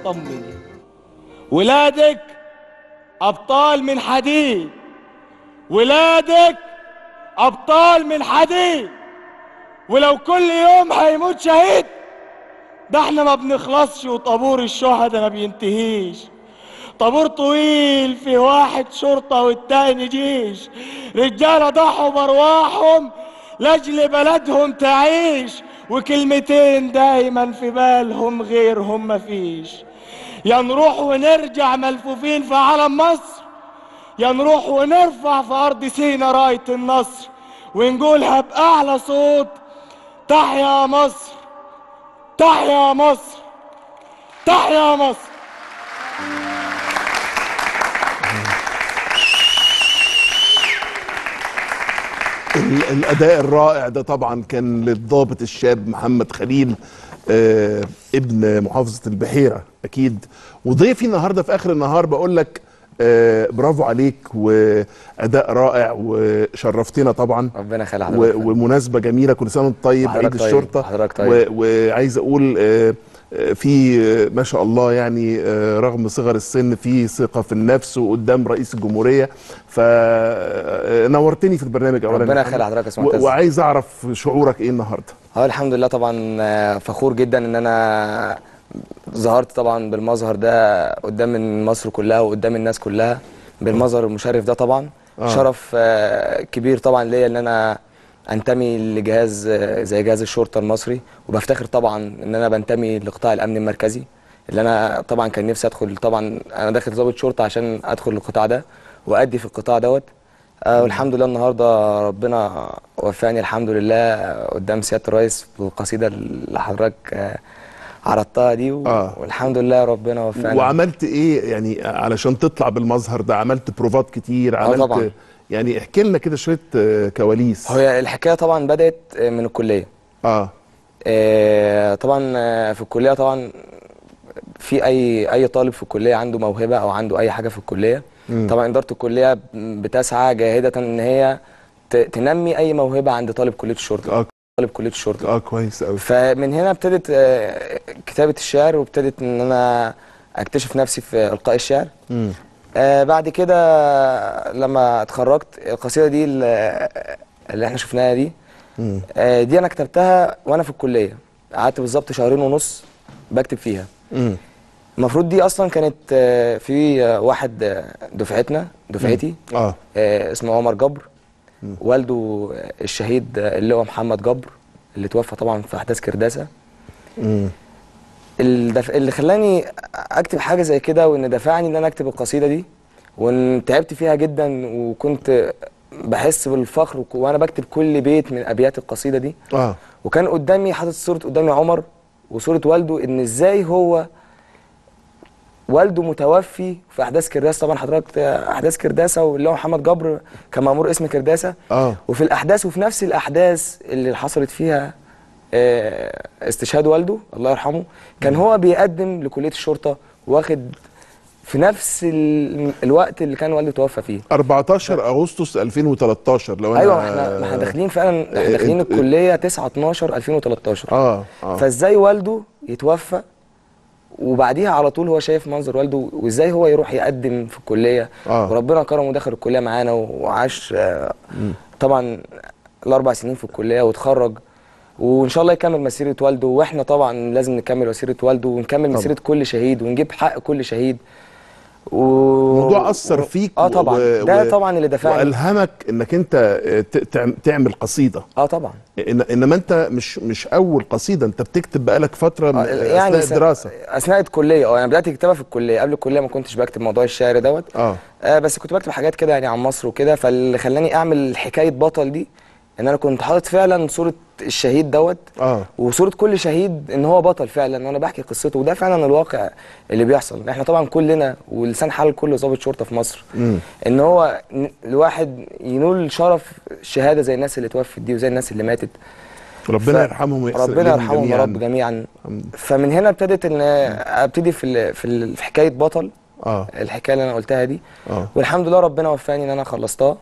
واطمن ولادك ابطال من حديد ولادك ابطال من حديد ولو كل يوم هيموت شهيد ده احنا ما بنخلصش وطابور الشهداء ما بينتهيش طابور طويل في واحد شرطة والتاني جيش رجالة ضحوا بأرواحهم لأجل بلدهم تعيش وكلمتين دايما في بالهم غيرهم مفيش يا نروح ونرجع ملفوفين في علم مصر يا نروح ونرفع في أرض سينا راية النصر ونقولها بأعلى صوت تحيا مصر تحيا مصر تحيا مصر ال- الاداء الرائع ده طبعا كان للضابط الشاب محمد خليل آه ابن محافظه البحيره اكيد وضيفي النهارده في اخر النهار بقول لك آه برافو عليك واداء رائع وشرفتنا طبعا ربنا يخلي و- حضرتك ومناسبه جميله كل سنه وانت طيب وحضرتك عيد طيب، الشرطه وحضرتك طيب. و- وعايز اقول آه، آه، في آه، ما شاء الله يعني آه، رغم صغر السن في ثقه في النفس وقدام رئيس الجمهوريه فنورتني في البرنامج اولا ربنا يا محمد. يخلي حضرتك يا أستاذ و- معتز. وعايز اعرف شعورك ايه النهارده هو الحمد لله طبعا آه، فخور جدا ان انا ظهرت طبعا بالمظهر ده قدام مصر كلها وقدام الناس كلها بالمظهر المشرف ده طبعا آه. شرف آه، كبير طبعا ليا ان انا انتمي لجهاز آه، زي جهاز الشرطه المصري وبفتخر طبعا ان انا بنتمي لقطاع الامن المركزي اللي انا طبعا كان نفسي ادخل طبعا انا داخل ضابط شرطه عشان ادخل القطاع ده وادي في القطاع دوت آه والحمد لله النهارده ربنا وفقني الحمد لله آه، قدام سياده الرئيس بالقصيده اللي حضرتك آه، عرضتها دي و... آه. والحمد لله ربنا وفقني وعملت ايه يعني علشان تطلع بالمظهر ده عملت بروفات كتير عملت طبعاً. يعني احكي لنا كده شويه آه، كواليس هي الحكايه طبعا بدات آه، من الكليه اه آه، طبعا آه، في الكليه طبعا في اي اي طالب في الكليه عنده موهبه او عنده اي حاجه في الكليه مم. طبعا اداره الكليه بتسعى جاهده ان هي ت- تنمي اي موهبه عند طالب كليه الشرطه اه طالب كليه الشرطه اه كويس قوي فمن هنا ابتدت آه، كتابه الشعر وابتدت ان انا اكتشف نفسي في القاء الشعر مم. آه بعد كده لما اتخرجت القصيده دي اللي اللي احنا شفناها دي مم. آه دي انا كتبتها وانا في الكليه قعدت بالظبط شهرين ونص بكتب فيها مم. المفروض دي اصلا كانت آه في آه، واحد آه، دفعتنا دفعتي اه آه اسمه عمر جبر والده آه، الشهيد آه، اللي هو محمد جبر اللي توفى طبعا في احداث كرداسه مم. الدف... اللي خلاني اكتب حاجه زي كده وان دفعني ان انا اكتب القصيده دي وان تعبت فيها جدا وكنت بحس بالفخر وك- وانا بكتب كل بيت من ابيات القصيده دي اه وكان قدامي حاطط صوره قدامي عمر وصوره والده ان ازاي هو والده متوفي في احداث كرداسه طبعا حضرتك احداث كرداسه واللي هو محمد جبر كان مامور اسم كرداسه اه وفي الاحداث وفي نفس الاحداث اللي حصلت فيها آه، استشهاد والده الله يرحمه كان هو بيقدم لكليه الشرطه واخد في نفس ال- الوقت اللي كان والده توفى فيه 14 اغسطس 2013 لو انا ايوه ما احنا ما احنا داخلين فعلا احنا داخلين انت- الكليه 9 12 2013 اه اه فازاي والده يتوفى وبعديها على طول هو شايف منظر والده وازاي هو يروح يقدم في الكليه آه. وربنا كرمه ودخل الكليه معانا وعاش آه، طبعا الاربع سنين في الكليه واتخرج وان شاء الله يكمل مسيره والده واحنا طبعا لازم نكمل مسيره والده ونكمل طبعا. مسيره كل شهيد ونجيب حق كل شهيد و... الموضوع اثر فيك اه طبعا و- ده و- طبعا اللي دفعني والهمك انك انت آه، ت- تعم- تعمل قصيده اه طبعا إن انما انت مش مش اول قصيده انت بتكتب بقالك فتره من آه، اثناء سن- الدراسه اثناء الكليه اه انا بدات كتابه في الكليه قبل الكليه ما كنتش بكتب موضوع الشعر دوت اه آه بس كنت بكتب حاجات كده يعني عن مصر وكده فاللي خلاني اعمل حكايه بطل دي ان انا كنت حاطط فعلا صوره الشهيد دوت اه وصوره كل شهيد ان هو بطل فعلا وانا بحكي قصته وده فعلا الواقع اللي بيحصل احنا طبعا كلنا ولسان حال كل ضابط شرطه في مصر مم. ان هو ن- الواحد ينول شرف شهاده زي الناس اللي توفت دي وزي الناس اللي ماتت ربنا ف- يرحمهم ويحسن ربنا إليهم يرحمهم يا رب جميعاً. جميعا الحمد- فمن هنا ابتدت ان ابتدي في ال- في ال- في حكايه بطل اه الحكايه اللي انا قلتها دي اه والحمد لله ربنا وفاني ان انا خلصتها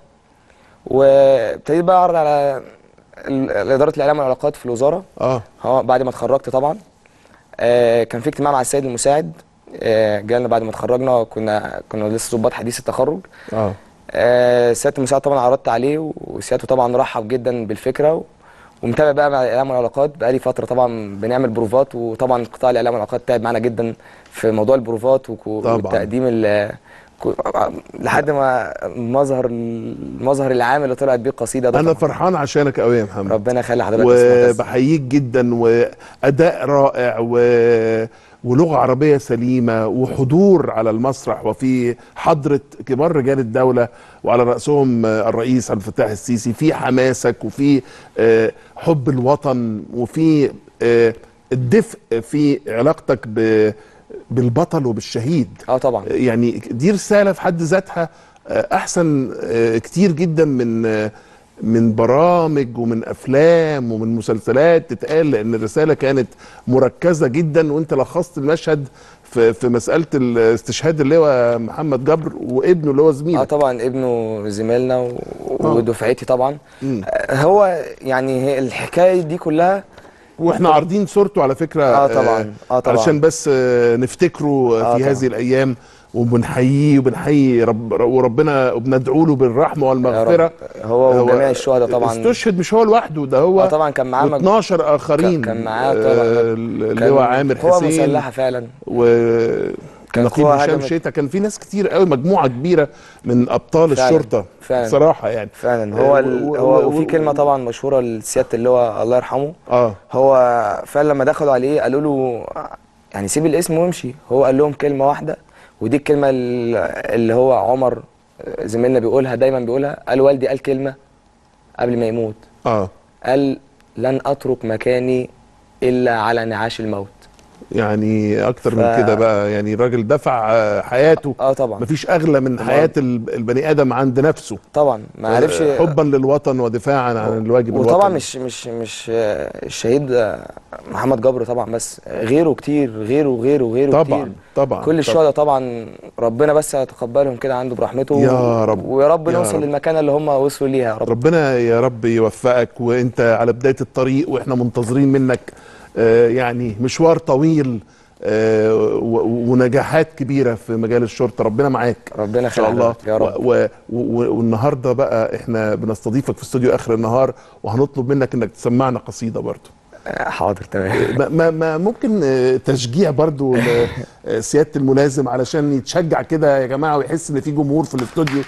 وابتديت بقى اعرض على ال- اداره الاعلام والعلاقات في الوزاره اه هو بعد ما اتخرجت طبعا آه، كان في اجتماع مع السيد المساعد آه، جالنا بعد ما اتخرجنا كنا كنا لسه ضباط حديث التخرج اه آه، سياده المساعد طبعا عرضت عليه وسيادته طبعا رحب جدا بالفكره و- ومتابع بقى مع الاعلام والعلاقات بقالي فتره طبعا بنعمل بروفات وطبعا قطاع الاعلام والعلاقات تعب معانا جدا في موضوع البروفات وكو- طبعاً. والتقديم ال- كو- لحد ما المظهر المظهر العام اللي طلعت بيه القصيده ده انا طبعاً. فرحان عشانك قوي يا محمد ربنا يخلي حضرتك يا أستاذ معتز. وبحييك جدا واداء رائع و... ولغه عربيه سليمه وحضور على المسرح وفي حضره كبار رجال الدوله وعلى راسهم آه، الرئيس عبد الفتاح السيسي في حماسك وفي آه، حب الوطن وفي آه، الدفء في علاقتك ب... بالبطل وبالشهيد اه طبعا يعني دي رساله في حد ذاتها آه، احسن آه، كتير جدا من آه، من برامج ومن افلام ومن مسلسلات تتقال لان الرساله كانت مركزه جدا وانت لخصت المشهد في في مساله الاستشهاد اللي هو محمد جبر وابنه اللي هو اه زميلك طبعا ابنه زميلنا و- ودفعتي طبعا مم. آه، هو يعني هي الحكايه دي كلها واحنا عارضين صورته على فكره آه طبعاً، آه طبعاً. علشان بس آه، نفتكره آه في طبعاً. هذه الايام وبنحييه وبنحيي رب وربنا وبندعو له بالرحمه يا والمغفره رب هو وجميع الشهداء طبعا استشهد مش هو لوحده ده هو اه طبعا كان معاه مج- و12 اخرين كان معاه طبعاً. آه، اللي هو عامر قوة حسين مسلحه فعلا و كان نقيب قوة هشام هجمت- شيتا كان في ناس كتير قوي مجموعه كبيره من ابطال فعلاً، الشرطه فعلاً. صراحه يعني فعلا هو آه، ال... و- هو و- وفي و- كلمه طبعا مشهوره لسياده اللواء الله يرحمه اه هو فعلا لما دخلوا عليه قالوا له يعني سيب الاسم وامشي هو قال لهم كلمه واحده ودي الكلمه ال- اللي هو عمر زميلنا بيقولها دايما بيقولها قال والدي قال كلمه قبل ما يموت اه قال لن اترك مكاني الا على نعاش الموت يعني اكتر ف- من كده بقى يعني الراجل دفع آه، حياته اه طبعا مفيش اغلى من طبعاً. حياه ال- البني ادم عند نفسه طبعا ما عرفش آه، حبا للوطن ودفاعا عن الواجب وطبعا الوطني مش مش مش آه، الشهيد آه، محمد جبر طبعا بس غيره كتير غيره وغيره وغيره طبعا كتير طبعا كل طبعاً. الشهداء طبعا ربنا بس يتقبلهم كده عنده برحمته يا رب، ويا رب يا نوصل رب. للمكانه اللي هم وصلوا ليها يا رب ربنا يا رب يوفقك وانت على بدايه الطريق واحنا منتظرين منك آه، يعني مشوار طويل آه، و- ونجاحات كبيره في مجال الشرطه ربنا معاك ربنا ان شاء يخليك الله يا رب و- و- و- والنهارده بقى احنا بنستضيفك في استوديو اخر النهار وهنطلب منك انك تسمعنا قصيده برضو آه، حاضر تمام ما, ما, ما ممكن آه، تشجيع برضو لسياده الملازم علشان يتشجع كده يا جماعه ويحس ان في جمهور في الاستوديو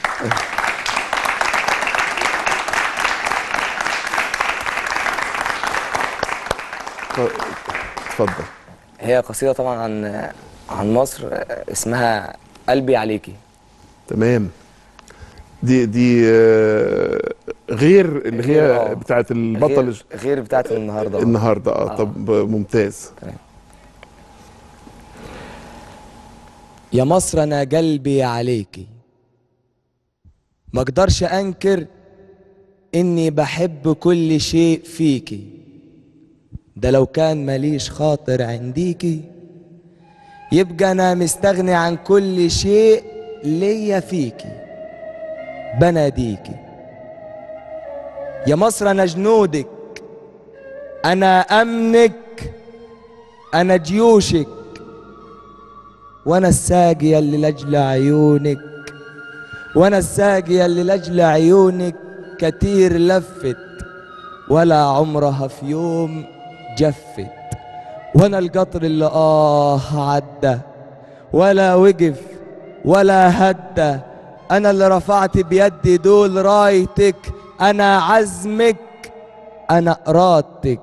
اتفضل هي قصيده طبعا عن عن مصر آه، اسمها قلبي عليكي تمام دي دي آه، غير اللي غير، هي آه. بتاعت البطل غير, غير بتاعت النهارده آه. النهارده اه آه. طب ممتاز يا مصر انا قلبي عليكي ما اقدرش انكر اني بحب كل شيء فيكي ده لو كان ماليش خاطر عنديكي يبقى انا مستغني عن كل شيء ليا فيكي بناديكي يا مصر انا جنودك انا امنك انا جيوشك وانا الساقية اللي لاجل عيونك وانا الساقية اللي لاجل عيونك كتير لفت ولا عمرها في يوم جفت وانا القطر اللي اه عدى ولا وقف ولا هدى انا اللي رفعت بيدي دول رايتك انا عزمك انا ارادتك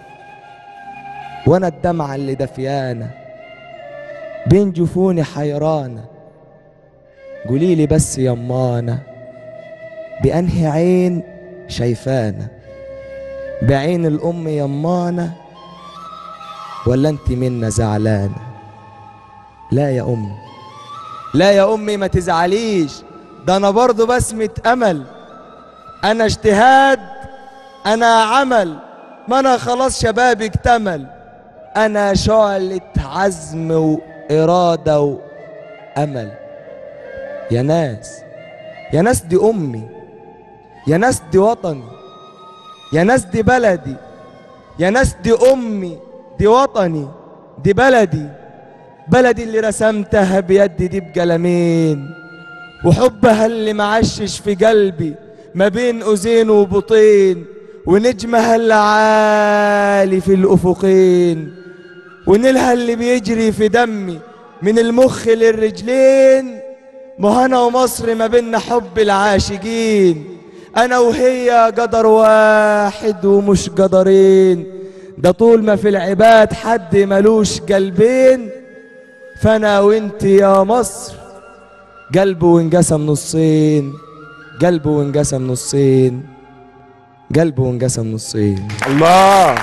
وانا الدمعة اللي دفيانه بين جفوني حيرانة قوليلي بس يمانا بأنهي عين شايفانا بعين الأم يمانا ولا انت منا زعلانة لا يا أمي لا يا أمي ما تزعليش ده أنا برضو بسمة أمل أنا اجتهاد أنا عمل ما أنا خلاص شبابي اكتمل أنا شعلة عزم وإرادة وأمل يا ناس يا ناس دي أمي يا ناس دي وطني يا ناس دي بلدي يا ناس دي أمي دي وطني دي بلدي بلدي اللي رسمتها بيدي دي بقلمين وحبها اللي معشش في قلبي ما بين أذين وبطين ونجمها اللي عالي في الأفقين ونيلها اللي بيجري في دمي من المخ للرجلين ما أنا ومصر ما بينا حب العاشقين أنا وهي قدر واحد ومش قدرين ده طول ما في العباد حد ملوش قلبين فأنا وانت يا مصر قلبه وانقسم نصين قلبه وانقسم نصين قلبه وانقسم نصين الله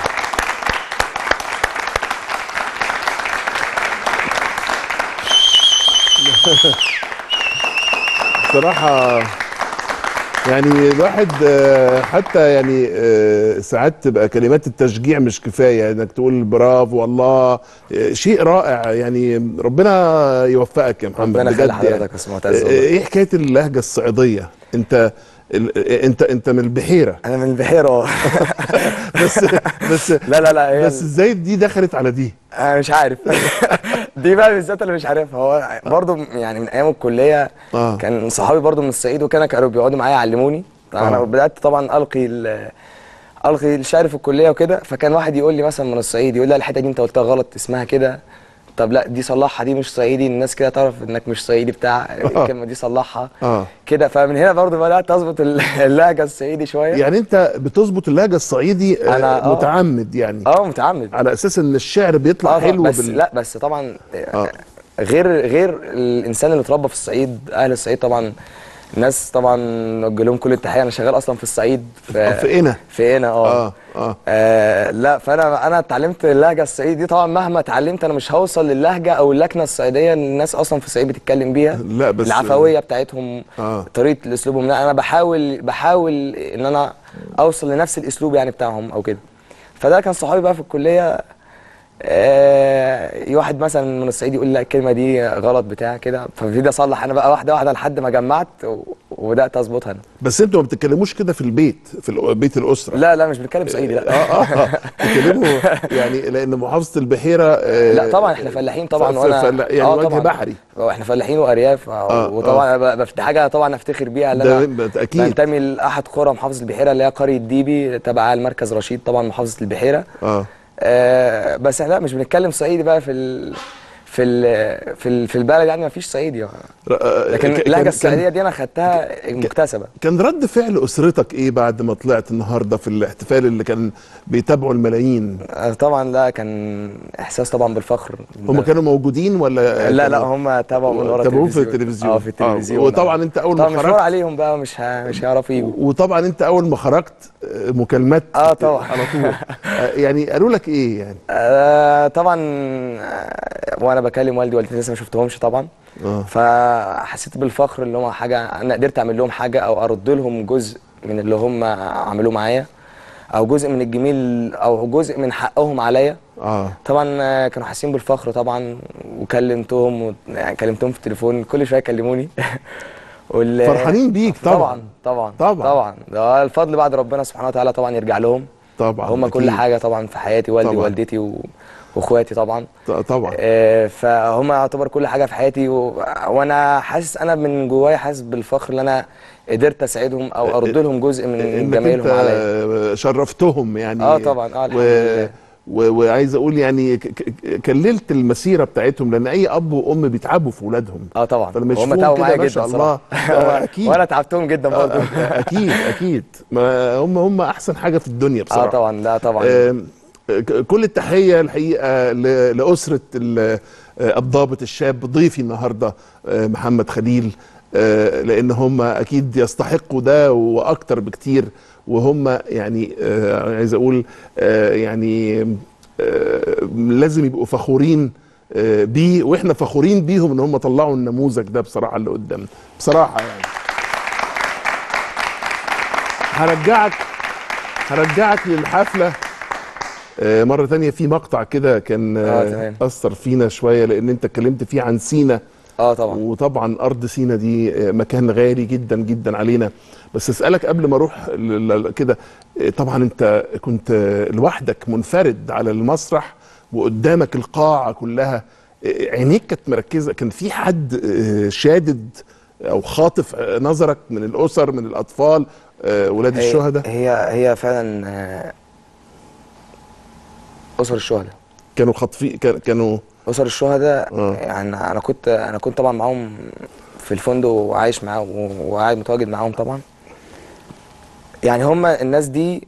بصراحة يعني الواحد آه، حتى يعني آه، ساعات تبقى كلمات التشجيع مش كفاية انك تقول برافو والله آه، شيء رائع يعني ربنا يوفقك يا محمد ربنا يخلي بجد يعني. حضرتك يا أستاذ معتز آه، والله. ايه حكاية اللهجة الصعيدية انت ال- انت انت من البحيرة انا من البحيره اه بس بس لا لا لا هي بس ازاي دي دخلت على دي انا مش عارف دي بقى بالذات اللي مش عارفها هو برضو يعني من ايام الكليه آه. كان صحابي برضو من الصعيد وكانوا كانوا بيقعدوا معايا يعلموني انا آه. بدات طبعا القي ال- القي الشعر في الكليه وكده فكان واحد يقول لي مثلا من الصعيد يقول لي لا الحته دي انت قلتها غلط اسمها كده طب لا دي صلحها دي مش صعيدي الناس كده تعرف انك مش صعيدي بتاع الكلمه دي صلحها آه. كده فمن هنا برضو بدات اظبط ال- اللهجه الصعيدي شويه يعني انت بتظبط اللهجه الصعيدي آه، أنا- آه. متعمد يعني اه متعمد على اساس ان الشعر بيطلع اه حلو بس بال... لا بس طبعا آه. غير غير الانسان اللي اتربى في الصعيد اهل الصعيد طبعا ناس طبعا نوجه لهم كل التحيه انا شغال اصلا في الصعيد في في قنا. في قنا اه اه اه آه لا فانا انا اتعلمت اللهجه الصعيدي دي طبعا مهما اتعلمت انا مش هوصل للهجه او اللكنه الصعيديه اللي الناس اصلا في الصعيد بتتكلم بيها لا، بس- العفويه بتاعتهم آه. طريقه اسلوبهم لا انا بحاول بحاول ان انا اوصل لنفس الاسلوب يعني بتاعهم او كده فده كان صحابي بقى في الكليه آه واحد مثلا من الصعيد يقول لي لا الكلمه دي غلط بتاع كده فببتدي اصلح انا بقى واحده واحده لحد ما جمعت و- وبدات اظبطها انا بس انتوا ما بتتكلموش كده في البيت في الأ- بيت الاسره لا لا مش بنتكلم صعيدي لا اه اه بتتكلموا يعني لان محافظه البحيره آه لا طبعا احنا فلاحين طبعا ف- وانا فلا- يعني آه وجه طبعاً. بحري. آه، احنا فلاحين وارياف آه آه، وطبعا أنا ب- بفت حاجه طبعا افتخر بيها اللي ده انا ب- أكيد. بنتمي لاحد قرى محافظه البحيره اللي هي قريه ديبي تبع المركز رشيد طبعا محافظه البحيره اه آه بس احنا لا مش بنتكلم صعيدي بقى في ال في ال في ال في البلد يعني ما فيش صعيدي ر- آه، لكن ك- اللهجه كان- الصعيديه دي انا خدتها مكتسبه كان رد فعل اسرتك ايه بعد ما طلعت النهارده في الاحتفال اللي كان بيتابعوا الملايين آه، طبعا لا كان احساس طبعا بالفخر هم كانوا موجودين ولا لا لا كانوا- هم تابعوا من ورا تابعوه في التلفزيون التلفزيون اه في التلفزيون آه. وطبعا انت اول طبعا ما مشوار خرجت عليهم بقى مش ه... مش هيعرفوا يجوا وطبعا انت اول ما خرجت آه، مكالمات اه طبعا. على طول آه، يعني قالوا لك ايه يعني آه طبعا آه وانا بكلم والدي ووالدتي لسه ما شفتهمش طبعا اه فحسيت بالفخر اللي هم حاجه انا قدرت اعمل لهم حاجه او ارد لهم جزء من اللي هم عملوه معايا او جزء من الجميل او جزء من حقهم عليا اه طبعا آه، كانوا حاسين بالفخر طبعا وكلمتهم و... يعني كلمتهم في التليفون كل شويه يكلموني وال... فرحانين بيك طبعا طبعا طبعا طبعا. طبعا ده الفضل بعد ربنا سبحانه وتعالى طبعا يرجع لهم طبعا هم كل أكيد. حاجه طبعا في حياتي والدي طبعا. ووالدتي و... واخواتي طبعا ط- طبعا آه، فهم يعتبر كل حاجه في حياتي و... وانا حاسس انا من جوايا حاسس بالفخر ان انا قدرت اساعدهم او ارد لهم جزء من انك جمايلهم انت عليا شرفتهم يعني آه طبعاً، آه الحمد لله. و... وعايز اقول يعني ك... ك... كللت المسيره بتاعتهم لان اي اب وام بيتعبوا في اولادهم اه طبعا فلما هم يشوفوهم تعبوا كده معايا ما جدا شاء الله صراحة. آه، اكيد وانا تعبتهم جدا برضه آه، اكيد اكيد ما هم هم احسن حاجه في الدنيا بصراحه اه طبعا لا طبعا آم، ك- كل التحيه الحقيقه ل- لاسره ال- آه، الضابط الشاب ضيفي النهارده آه، محمد خليل آه، لان هم اكيد يستحقوا ده واكتر بكتير وهم يعني آه، عايز اقول آه، يعني آه، لازم يبقوا فخورين آه، بيه واحنا فخورين بيهم ان هم طلعوا النموذج ده بصراحه اللي قدامنا بصراحه يعني هرجعك هرجعك للحفله آه، مرة تانية في مقطع كده كان آه، آه، تمام. أثر فينا شوية لأن أنت اتكلمت فيه عن سينا اه طبعا وطبعا أرض سينا دي آه، مكان غالي جدا جدا علينا بس أسألك قبل ما أروح ل- ل- كده آه، طبعا أنت كنت آه، لوحدك منفرد على المسرح وقدامك القاعة كلها آه، عينيك كانت مركزه كان في حد آه، شادد او خاطف آه، نظرك من الاسر من الاطفال آه، ولاد هي- الشهداء هي هي فعلا آه، اسر الشهداء كانوا خاطفين كان- كانوا اسر الشهداء آه. يعني انا كنت انا كنت طبعا معاهم في الفندق وعايش معاهم و- وقاعد متواجد معاهم طبعا يعني هم الناس دي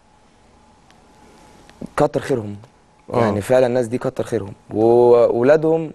كتر خيرهم آه. يعني فعلا الناس دي كتر خيرهم واولادهم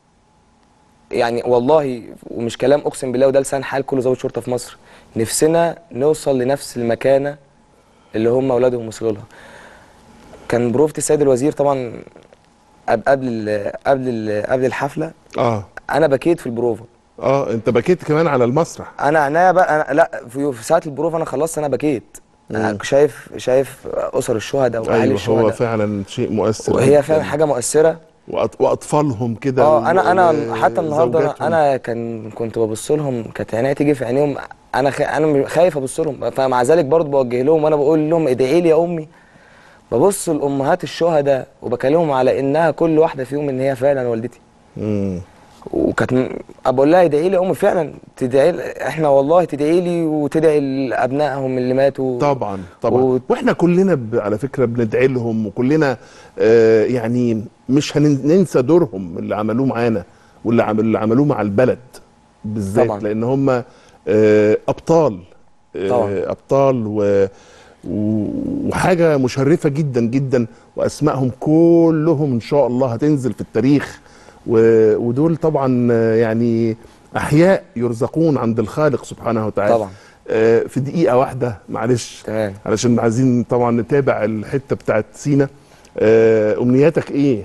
يعني والله ومش كلام اقسم بالله وده لسان حال كل ضابط شرطه في مصر نفسنا نوصل لنفس المكانه اللي هم اولادهم وصلوا لها كان بروفة السيد الوزير طبعا قبل قبل ال- قبل ال- قبل الحفله اه انا بكيت في البروفه اه انت بكيت كمان على المسرح انا عناية بقى أنا لا في, في ساعه البروفه انا خلصت انا بكيت أنا شايف شايف اسر الشهداء واهالي ايوه هو الشهداء فعلا شيء مؤثر وهي جداً. فعلا حاجه مؤثره وأط- واطفالهم كده اه انا انا و- حتى النهارده وزوجاتهم. انا, أنا كان كنت ببص لهم كانت عينيا تيجي في عينيهم انا خ... انا خايف ابص لهم فمع ذلك برضه بوجه لهم وانا بقول لهم ادعي لي يا امي ببص لامهات الشهداء وبكلمهم على انها كل واحده فيهم ان هي فعلا والدتي مم. وكانت م- بقول لها ادعي لي يا امي فعلا تدعي لي- احنا والله تدعي لي وتدعي لابنائهم اللي ماتوا طبعا طبعا و- واحنا كلنا ب... على فكره بندعي لهم وكلنا آه يعني مش هننسى دورهم اللي عملوه معانا واللي عمل... اللي عملوه مع البلد بالذات طبعاً. لان هم آه ابطال آه طبعاً. ابطال و... و... وحاجه مشرفه جدا جدا واسمائهم كلهم ان شاء الله هتنزل في التاريخ و... ودول طبعا آه، يعني احياء يرزقون عند الخالق سبحانه وتعالى طبعاً. آه، في دقيقة واحدة معلش تمام علشان عايزين طبعا نتابع الحتة بتاعت سينا آه، أمنياتك إيه؟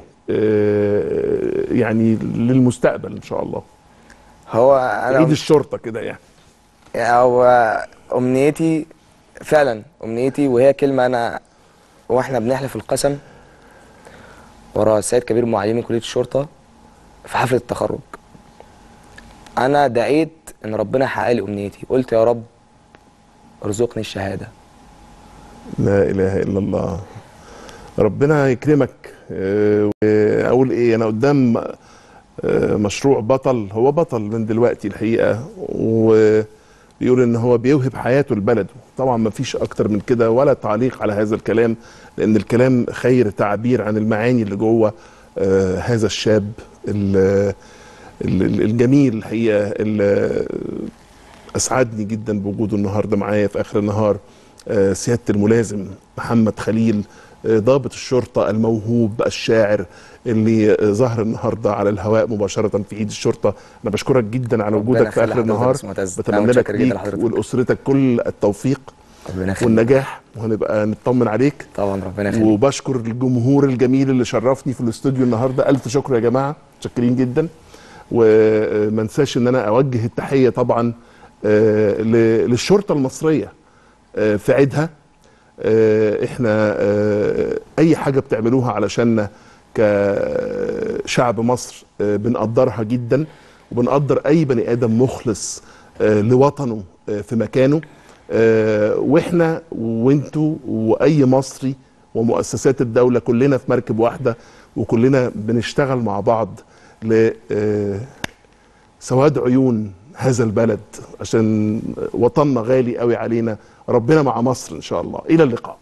آه، يعني للمستقبل إن شاء الله هو عيد انا الشرطة كده يعني هو امنيتي فعلا امنيتي وهي كلمه انا واحنا بنحلف القسم ورا السيد كبير معلمين كليه الشرطه في حفله التخرج انا دعيت ان ربنا يحقق لي امنيتي قلت يا رب ارزقني الشهاده لا إله إلا الله ربنا يكرمك آه، وأقول إيه أنا قدام آه، مشروع بطل هو بطل من دلوقتي الحقيقة وبيقول إن هو بيوهب حياته لبلده طبعا ما فيش أكتر من كده ولا تعليق على هذا الكلام لأن الكلام خير تعبير عن المعاني اللي جوه آه، هذا الشاب ال- ال- الجميل الحقيقة اللي اسعدني جدا بوجوده النهارده معايا في اخر النهار آه، سياده الملازم محمد خليل آه، ضابط الشرطه الموهوب الشاعر اللي آه، ظهر النهارده على الهواء مباشره في عيد الشرطه انا بشكرك جدا على ربنا وجودك في يخلي اخر حضرتك يا النهار أستاذ معتز. أنا بتمنى لك متشكر جدا ليك لحضرتك. ولاسرتك كل التوفيق ربنا يخليك والنجاح وهنبقى نطمن عليك طبعا ربنا يخليك وبشكر الجمهور الجميل اللي شرفني في الاستوديو النهارده الف شكر يا جماعه متشكرين جدا وما انساش ان انا اوجه التحيه طبعا آه، ل- للشرطه المصريه آه، في عيدها آه، احنا آه، اي حاجه بتعملوها علشاننا كشعب مصر آه، بنقدرها جدا وبنقدر اي بني ادم مخلص آه، لوطنه آه، في مكانه آه، واحنا وانتوا واي مصري ومؤسسات الدوله كلنا في مركب واحده وكلنا بنشتغل مع بعض ل آه، سواد عيون هذا البلد عشان وطننا غالي قوي علينا ربنا مع مصر ان شاء الله الى اللقاء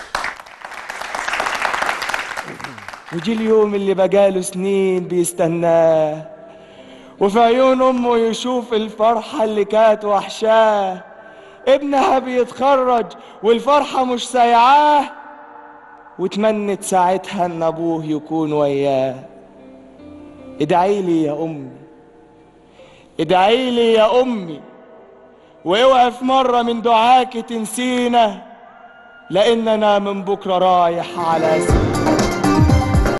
وجي اليوم اللي بقاله سنين بيستناه وفي عيون امه يشوف الفرحة اللي كانت وحشاه ابنها بيتخرج والفرحة مش سايعاه وتمنت ساعتها ان ابوه يكون وياه ادعي لي يا امي ادعي لي يا امي واوعى في مرة من دعاك تنسينا لاننا من بكرة رايح على سنين